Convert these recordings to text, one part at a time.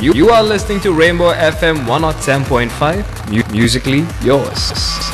You, you are listening to Rainbow FM 107.5, mu- musically yours.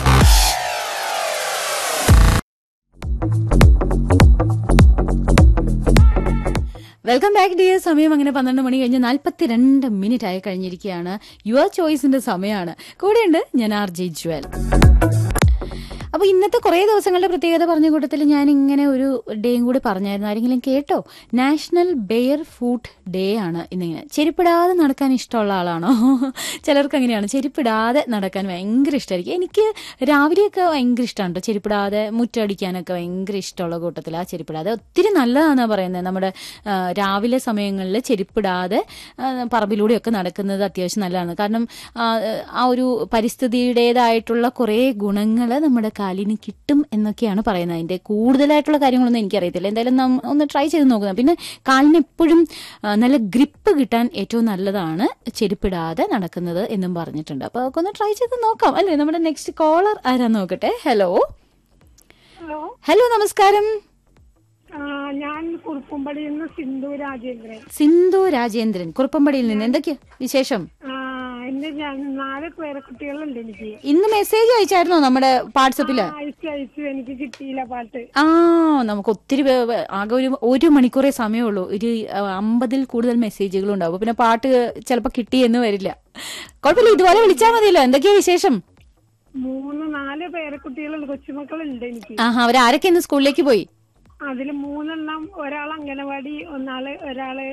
Welcome back dear സമയം അങ്ങനെ പന്ത്രണ്ട് മണി കഴിഞ്ഞ് നാൽപ്പത്തിരണ്ട് മിനിറ്റ് ആയി കഴിഞ്ഞിരിക്കുകയാണ് യുവർ ചോയ്സിന്റെ സമയമാണ് കൂടെയുണ്ട് ഞാൻ ആർ ജെ ജ്വൽ അപ്പൊ ഇന്നത്തെ കുറേ ദിവസങ്ങളുടെ പ്രത്യേകത പറഞ്ഞ കൂട്ടത്തിൽ ഞാൻ ഇങ്ങനെ ഒരു ഡേയും കൂടി പറഞ്ഞായിരുന്നു ആരെങ്കിലും കേട്ടോ നാഷണൽ ബെയർ ഫുഡ് ഡേ ആണ് ഇന്നിങ്ങനെ ചെരുപ്പിടാതെ നടക്കാൻ ഇഷ്ടമുള്ള ആളാണോ ചിലർക്ക് അങ്ങനെയാണ് ചെരുപ്പിടാതെ നടക്കാൻ ഭയങ്കര ഇഷ്ടമായിരിക്കും എനിക്ക് രാവിലെയൊക്കെ ഭയങ്കര ഇഷ്ടമാണ് കേട്ടോ ചെരുപ്പിടാതെ മുറ്റടിക്കാനൊക്കെ ഭയങ്കര ഇഷ്ടമുള്ള കൂട്ടത്തിൽ ആ ചെരുപ്പിടാതെ ഒത്തിരി നല്ലതാണെന്നാണ് പറയുന്നത് നമ്മുടെ ആ, രാവിലെ സമയങ്ങളിൽ ചെരുപ്പിടാതെ ആ, പറമ്പിലൂടെയൊക്കെ നടക്കുന്നത് അത്യാവശ്യം നല്ലതാണ് കാരണം ആ, ആ ഒരു പരിസ്ഥിതിയുടേതായിട്ടുള്ള കുറേ ഗുണങ്ങൾ നമ്മുടെ കാലിന് കിട്ടും എന്നൊക്കെയാണ് പറയുന്നത് അതിന്റെ കൂടുതലായിട്ടുള്ള കാര്യങ്ങളൊന്നും എനിക്കറിയത്തില്ല എന്തായാലും നാം ഒന്ന് ട്രൈ ചെയ്ത് നോക്കുക പിന്നെ കാലിന് എപ്പോഴും ആ, നല്ല ഗ്രിപ്പ് കിട്ടാൻ ഏറ്റവും നല്ലതാണ് ചെരുപ്പിടാതെ നടക്കുന്നത് എന്നും പറഞ്ഞിട്ടുണ്ട് അപ്പൊ അതൊക്കെ ഒന്ന് ട്രൈ ചെയ്ത് നോക്കാം അല്ലേ നമ്മുടെ നെക്സ്റ്റ് കോളർ ആരാ നോക്കട്ടെ ഹലോ ഹലോ ഹലോ നമസ്കാരം ആ, ഞാൻ കുറുപ്പുംപടിയിൽ നിന്ന് സിന്ധു രാജേന്ദ്രൻ സിന്ധു രാജേന്ദ്രൻ കുറുപ്പമ്പടിയിൽ നിന്ന് എന്തൊക്കെയാ വിശേഷം ആ, എന്റെ ഞാൻ നാല് പേരെ കുട്ടികളുണ്ട് എനിക്ക് ഇന്ന് മെസ്സേജ് അയച്ചായിരുന്നോ നമ്മുടെ വാട്സപ്പില് അയച്ചു അയച്ചു എനിക്ക് കിട്ടിയില്ല പാട്ട് ആ നമുക്ക് ഒത്തിരി പേ- പേ- ആകെ ഒരു ഒരു മണിക്കൂറേ സമയമുള്ളൂ ഒരു ആ, അമ്പതിൽ കൂടുതൽ മെസ്സേജുകൾ ഉണ്ടാവും അപ്പൊ പിന്നെ പാട്ട് ചിലപ്പോ കിട്ടിയെന്ന് വരില്ല കുഴപ്പമില്ല ഇതുപോലെ വിളിച്ചാൽ മതിയല്ലോ എന്തൊക്കെയാ വിശേഷം മൂന്ന് നാല് പേരെ കുട്ടികളുണ്ട് കൊച്ചുമക്കളുണ്ട് എനിക്ക് ആഹാ അവരാരൊക്കെ ഇന്ന് സ്കൂളിലേക്ക് പോയി അതിൽ മൂന്നെണ്ണം ഒരാൾ അംഗനവാടി ഒന്നാള് ഒരാള്